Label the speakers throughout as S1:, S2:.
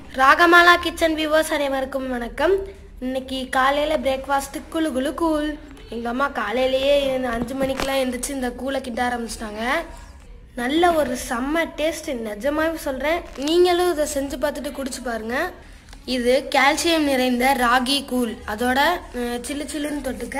S1: Ragamala kitchen viewers அனைவருக்கும் வணக்கம் இன்னைக்கு காலையில் பிரேக்ஃபாஸ்ட்டு குளு குளு கூழ் எங்கள் அம்மா காலையிலேயே இந்த அஞ்சு மணிக்கெலாம் எழுந்திரிச்சு இந்த கூழை கிட்ட ஆரம்பிச்சிட்டாங்க நல்ல ஒரு செம்ம டேஸ்ட் நிஜமாவே சொல்கிறேன் நீங்களும் இதை செஞ்சு பார்த்துட்டு குடிச்சு பாருங்க இது கால்சியம் நிறைந்த ராகி கூழ் அதோட அஹ், சில்லு சில்லுன்னு தொட்டுக்க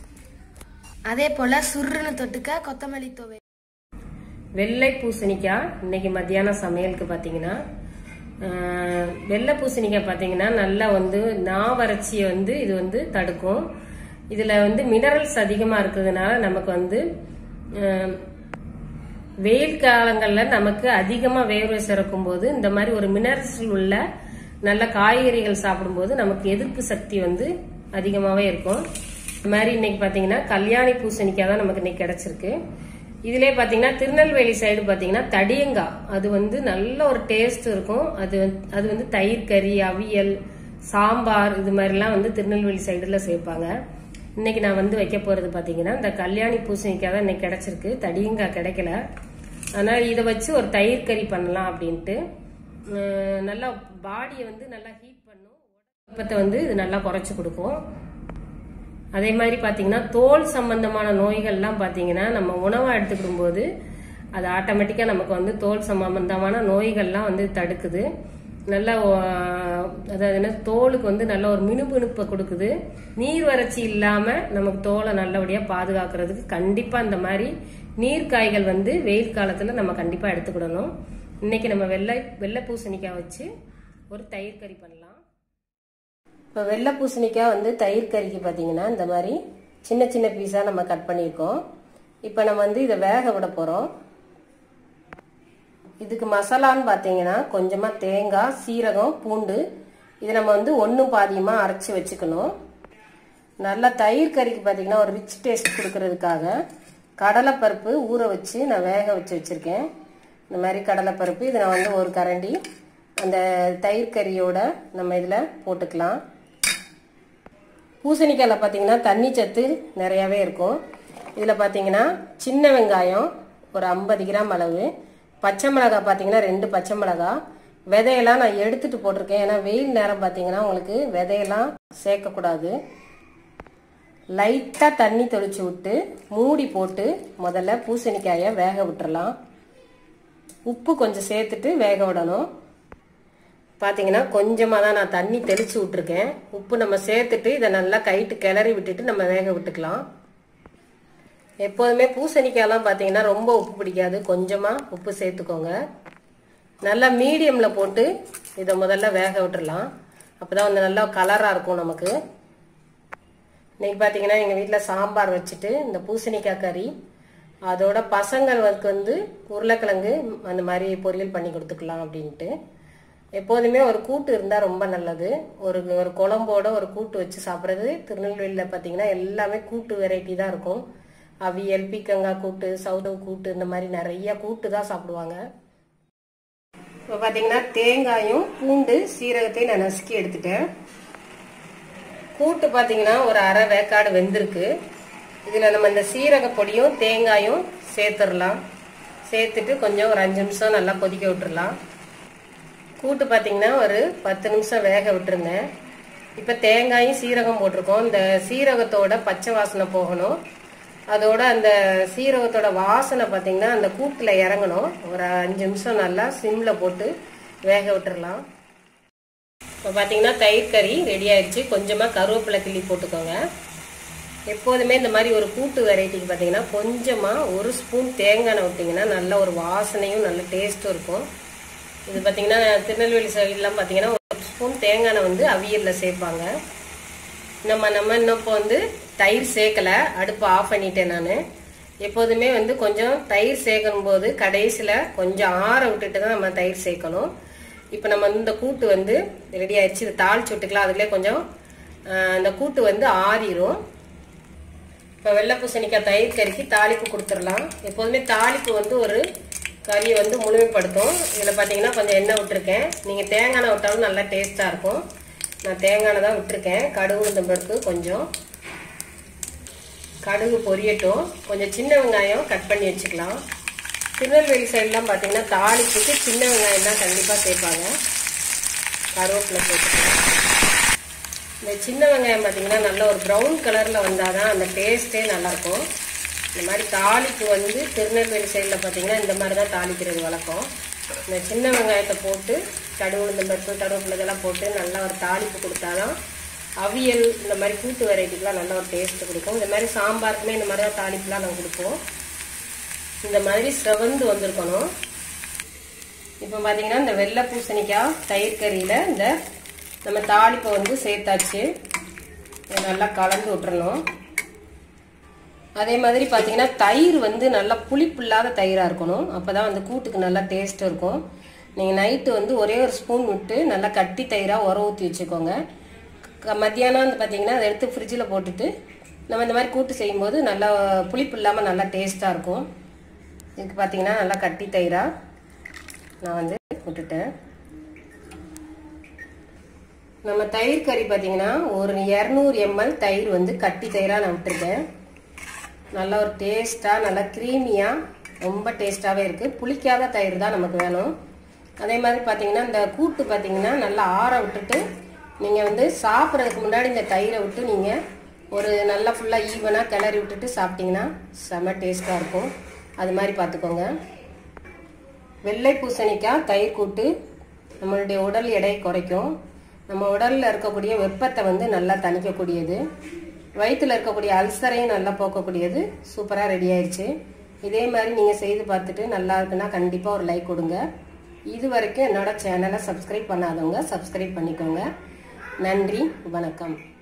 S1: அதே போல் சுருன்னு தொட்டுக்க கொத்தமல்லி துவை
S2: வெள்ளை பூசணிக்காய் இன்னைக்கு மத்தியானம் சமையலுக்கு பார்த்தீங்கன்னா ஆஹ், வெள்ளை பூசணிக்காய் பார்த்தீங்கன்னா நல்லா வந்து நாவறட்சியை வந்து இது வந்து தடுக்கும் இதில் வந்து மினரல்ஸ் அதிகமாக இருக்கிறதுனால நமக்கு வந்து ஆஹ், வெயில் காலங்களில் நமக்கு அதிகமாக வேர்வை சுரக்கும் போது இந்த மாதிரி ஒரு மினரல்ஸ் உள்ள நல்ல காய்கறிகள் சாப்பிடும்போது நமக்கு எதிர்ப்பு சக்தி வந்து அதிகமாகவே இருக்கும் இந்த மாதிரி இன்னைக்கு பார்த்தீங்கன்னா கல்யாணி பூசணிக்காய் தான் நமக்கு இன்னைக்கு கிடைச்சிருக்கு இதுலயே பார்த்தீங்கன்னா திருநெல்வேலி சைடு பார்த்தீங்கன்னா தடியங்காய் அது வந்து நல்ல ஒரு டேஸ்ட் இருக்கும் அது வந்து- அது வந்து தயிர் கறி அவியல் சாம்பார் இது மாதிரிலாம் வந்து திருநெல்வேலி சைடுல சேர்ப்பாங்க இன்னைக்கு நான் வந்து வைக்க போறது பாத்தீங்கன்னா இந்த கல்யாணி பூசணிக்காய் தான் இன்னைக்கு கிடைச்சிருக்கு தடியங்காய் கிடைக்கல அதனால இதை வச்சு ஒரு தயிர் கறி பண்ணலாம் அப்படின்ட்டு அஹ் நல்லா பாடியை வந்து நல்லா ஹீட் பண்ணும் வெப்பத்தை வந்து இது நல்லா குறைச்சு கொடுக்கும் அதே மாதிரி பாத்தீங்கன்னா தோல் சம்பந்தமான நோய்கள்லாம் பாத்தீங்கன்னா நம்ம உணவை எடுத்துக்கிடும் போது அது ஆட்டோமேட்டிக்கா நமக்கு வந்து தோல் சம்பந்தமான நோய்கள்லாம் வந்து தடுக்குது நல்ல ஆஹ், அதாவது என்ன தோலுக்கு வந்து நல்ல ஒரு மினுமினுப்பை கொடுக்குது நீர் வறட்சி இல்லாம நமக்கு தோலை நல்லபடியா பாதுகாக்கிறதுக்கு கண்டிப்பா இந்த மாதிரி நீர் காய்கள் வந்து வெயில் காலத்துல நம்ம கண்டிப்பா எடுத்துக்கிடணும் இன்னைக்கு நம்ம வெள்ளை வெள்ளை பூசணிக்காய் வச்சு ஒரு தயிர் கறி பண்ணலாம் இப்போ வெள்ளை பூசணிக்காய் வந்து தயிர் கறிக்கு பார்த்தீங்கன்னா இந்த மாதிரி சின்ன சின்ன பீஸாக நம்ம கட் பண்ணியிருக்கோம் இப்போ நம்ம வந்து இதை வேக விட போகிறோம் இதுக்கு மசாலான்னு பார்த்தீங்கன்னா கொஞ்சமாக தேங்காய் சீரகம் பூண்டு இதை நம்ம வந்து ஒன்று பாதியமாக அரைச்சி வச்சுக்கணும் நல்லா தயிர் கறிக்கு பார்த்தீங்கன்னா ஒரு ரிச் டேஸ்ட் கொடுக்கறதுக்காக கடலைப்பருப்பு ஊற வச்சு நான் வேக வச்சு வச்சுருக்கேன் இந்த மாதிரி கடலைப்பருப்பு இதை நான் வந்து ஒரு கரண்டி அந்த தயிர் கறியோட நம்ம இதில் போட்டுக்கலாம் பூசணிக்காயில் பார்த்தீங்கன்னா தண்ணி சத்து நிறையாவே இருக்கும் இதில் பார்த்தீங்கன்னா சின்ன வெங்காயம் ஒரு ஐம்பது கிராம் அளவு பச்சை மிளகாய் பார்த்தீங்கன்னா ரெண்டு பச்சை மிளகாய் விதையெல்லாம் நான் எடுத்துட்டு போட்டிருக்கேன் ஏன்னா வெயில் நேரம் பார்த்தீங்கன்னா உங்களுக்கு விதையெல்லாம் சேர்க்கக்கூடாது லைட்டாக தண்ணி தெளிச்சு விட்டு மூடி போட்டு முதல்ல பூசணிக்காயை வேக விட்டுறலாம் உப்பு கொஞ்சம் சேர்த்துட்டு வேக விடணும் பார்த்தீங்கன்னா கொஞ்சமாக தான் நான் தண்ணி தெளிச்சு விட்டுருக்கேன் உப்பு நம்ம சேர்த்துட்டு இதை நல்லா கைட்டு கிளறி விட்டுட்டு நம்ம வேக விட்டுக்கலாம் எப்போதுமே பூசணிக்காயெல்லாம் பார்த்தீங்கன்னா ரொம்ப உப்பு பிடிக்காது கொஞ்சமாக உப்பு சேர்த்துக்கோங்க நல்லா மீடியமில் போட்டு இதை முதல்ல வேக விட்டுறலாம் அப்போ தான் வந்து நல்லா கலராக இருக்கும் நமக்கு இன்னைக்கு பார்த்தீங்கன்னா எங்கள் வீட்டில் சாம்பார் வச்சுட்டு இந்த பூசணிக்காய் கறி அதோட பசங்களுக்கு வந்து உருளைக்கிழங்கு அந்த மாதிரி பொரியல் பண்ணி கொடுத்துக்கலாம் அப்படின்ட்டு எப்போதுமே ஒரு கூட்டு இருந்தால் ரொம்ப நல்லது ஒரு ஒரு குழம்போட ஒரு கூட்டு வச்சு சாப்பிட்றது திருநெல்வேலியில் பார்த்தீங்கன்னா எல்லாமே கூட்டு வெரைட்டி தான் இருக்கும் அவியல் பீக்கங்காய் கூட்டு சவுதவு கூட்டு இந்த மாதிரி நிறைய கூட்டு தான் சாப்பிடுவாங்க இப்போ பார்த்தீங்கன்னா தேங்காயும் பூண்டு சீரகத்தையும் நான் நசுக்கி எடுத்துட்டேன் கூட்டு பார்த்தீங்கன்னா ஒரு அரை வேக்காடு வெந்திருக்கு இதில் நம்ம இந்த சீரக பொடியும் தேங்காயும் சேர்த்துடலாம் சேர்த்துட்டு கொஞ்சம் ஒரு அஞ்சு நிமிஷம் நல்லா கொதிக்க விட்டுறலாம் கூட்டு பார்த்தீங்கன்னா ஒரு பத்து நிமிஷம் வேக விட்டுருந்தேன் இப்போ தேங்காயும் சீரகம் போட்டிருக்கோம் இந்த சீரகத்தோட பச்சை வாசனை போகணும் அதோட அந்த சீரகத்தோட வாசனை பார்த்தீங்கன்னா அந்த கூட்டில் இறங்கணும் ஒரு அஞ்சு நிமிஷம் நல்லா சிம்மில் போட்டு வேக விட்டுறலாம் இப்போ பார்த்தீங்கன்னா தயிர் கறி ரெடி ஆயிடுச்சு கொஞ்சமாக கருவேப்பிலை கிள்ளி போட்டுக்கோங்க எப்போதுமே இந்த மாதிரி ஒரு கூட்டு வெரைட்டிக்கு பார்த்தீங்கன்னா கொஞ்சமாக ஒரு ஸ்பூன் தேங்காய் எண்ணெய் விட்டிங்கன்னா நல்ல ஒரு வாசனையும் நல்ல டேஸ்ட்டும் இருக்கும் இது பார்த்தீங்கன்னா திருநெல்வேலி சைட்லாம் பார்த்தீங்கன்னா ஒரு ஸ்பூன் தேங்காய் எண்ணெய் வந்து அவியலில் சேர்ப்பாங்க நம்ம நம்ம இன்னும் இப்போ வந்து தயிர் சேர்க்கலை அடுப்பு ஆஃப் பண்ணிட்டேன் நான் எப்போதுமே வந்து கொஞ்சம் தயிர் சேர்க்கணும் போது கடைசியில் கொஞ்சம் ஆற விட்டுட்டு தான் நம்ம தயிர் சேர்க்கணும் இப்போ நம்ம இந்த கூட்டு வந்து ரெடி ஆயிடுச்சு இது தாளிச்சு விட்டுக்கலாம் அதுலேயே கொஞ்சம் ஆஹ், இந்த கூட்டு வந்து ஆறிரும் இப்போ வெள்ளை பூசணிக்காய் தயிர் கறிக்கு தாளிப்பு கொடுத்துடலாம் எப்போதுமே தாளிப்பு வந்து ஒரு கறியை வந்து முழுமைப்படுத்தும் இதில் பார்த்தீங்கன்னா கொஞ்சம் எண்ணெய் விட்டுருக்கேன் நீங்கள் தேங்காய் எண்ணெய் விட்டாலும் நல்லா டேஸ்ட்டாக இருக்கும் நான் தேங்காய் எண்ணெய் தான் விட்டுருக்கேன் கடுகு உளுந்தம் பருப்பு கொஞ்சம் கடுகு பொரியட்டும் கொஞ்சம் சின்ன வெங்காயம் கட் பண்ணி வச்சுக்கலாம் திருநெல்வேலி சைட்லாம் பார்த்தீங்கன்னா தாளிப்புக்கு சின்ன வெங்காயம் தான் கண்டிப்பாக சேர்ப்பாங்க கருவேப்பிலை சேர்த்துக்கலாம் இந்த சின்ன வெங்காயம் பார்த்தீங்கன்னா நல்ல ஒரு ப்ரௌன் கலரில் வந்தால் தான் அந்த டேஸ்ட்டே நல்லாயிருக்கும் இந்த மாதிரி தாளிப்பு வந்து திருநெல்வேலி சைடில் பார்த்தீங்கன்னா இந்த மாதிரி தான் தாளிக்கிறது வழக்கம் இந்த சின்ன வெங்காயத்தை போட்டு கடுகு உளுந்த பருப்பு கருவேப்பிலை இதெல்லாம் போட்டு நல்லா ஒரு தாளிப்பு கொடுத்தாதான் அவியல் இந்த மாதிரி கூட்டு வெரைட்டிக்கெலாம் நல்ல ஒரு டேஸ்ட்டு கொடுக்கும் இந்த மாதிரி சாம்பாருக்குமே இந்த மாதிரி தான் தாளிப்புலாம் நாங்கள் கொடுப்போம் இந்த மாதிரி செவந்து வந்திருக்கணும் இப்போ பார்த்தீங்கன்னா இந்த வெள்ளை பூசணிக்காய் தயிர் கறியில் இந்த நம்ம தாளிப்பை வந்து சேர்த்தாச்சு இதை நல்லா கலந்து விட்டுறணும் அதே மாதிரி பார்த்தீங்கன்னா தயிர் வந்து நல்லா புளிப்பு இல்லாத தயிராக இருக்கணும் அப்போ தான் வந்து கூட்டுக்கு நல்லா டேஸ்ட் இருக்கும் நீங்கள் நைட்டு வந்து ஒரே ஒரு ஸ்பூன் விட்டு நல்லா கட்டி தயிராக உர ஊற்றி வச்சுக்கோங்க க- மத்தியானம் வந்து பார்த்தீங்கன்னா அதை எடுத்து ஃப்ரிட்ஜில் போட்டுட்டு நம்ம இந்த மாதிரி கூட்டு செய்யும்போது நல்லா புளிப்பு இல்லாமல் நல்லா டேஸ்ட்டாக இருக்கும் இதுக்கு பார்த்தீங்கன்னா நல்லா கட்டி தயிராக நான் வந்து விட்டுட்டேன் நம்ம தயிர் கறி பார்த்தீங்கன்னா ஒரு இரநூறு எம்எல் தயிர் வந்து கட்டி தயிராக நான் விட்டுருக்கேன் நல்ல ஒரு டேஸ்ட்டாக நல்லா க்ரீமியாக ரொம்ப டேஸ்ட்டாகவே இருக்குது புளிக்காத தயிர் தான் நமக்கு வேணும் அதே மாதிரி பார்த்தீங்கன்னா இந்த கூட்டு பார்த்தீங்கன்னா நல்லா ஆற விட்டுட்டு நீங்கள் வந்து சாப்பிட்றதுக்கு முன்னாடி இந்த தயிரை விட்டு நீங்கள் ஒரு நல்லா ஃபுல்லாக ஈவனாக கிளறி விட்டுட்டு சாப்பிட்டீங்கன்னா செம்ம டேஸ்ட்டாக இருக்கும் அது மாதிரி பார்த்துக்கோங்க வெள்ளை பூசணிக்காய் தயிர் கூட்டு நம்மளுடைய உடல் எடையை குறைக்கும் நம்ம உடலில் இருக்கக்கூடிய வெப்பத்தை வந்து நல்லா தணிக்கக்கூடியது வயிற்றில் இருக்கக்கூடிய அல்சரையும் நல்லா போக்கக்கூடியது சூப்பராக ரெடி ஆயிடுச்சு இதே மாதிரி நீங்கள் செய்து பார்த்துட்டு நல்லா இருக்குன்னா கண்டிப்பாக ஒரு லைக் கொடுங்க இது வரைக்கும் என்னோட சேனலை சப்ஸ்கிரைப் பண்ணாதவங்க சப்ஸ்கிரைப் பண்ணிக்கோங்க நன்றி வணக்கம்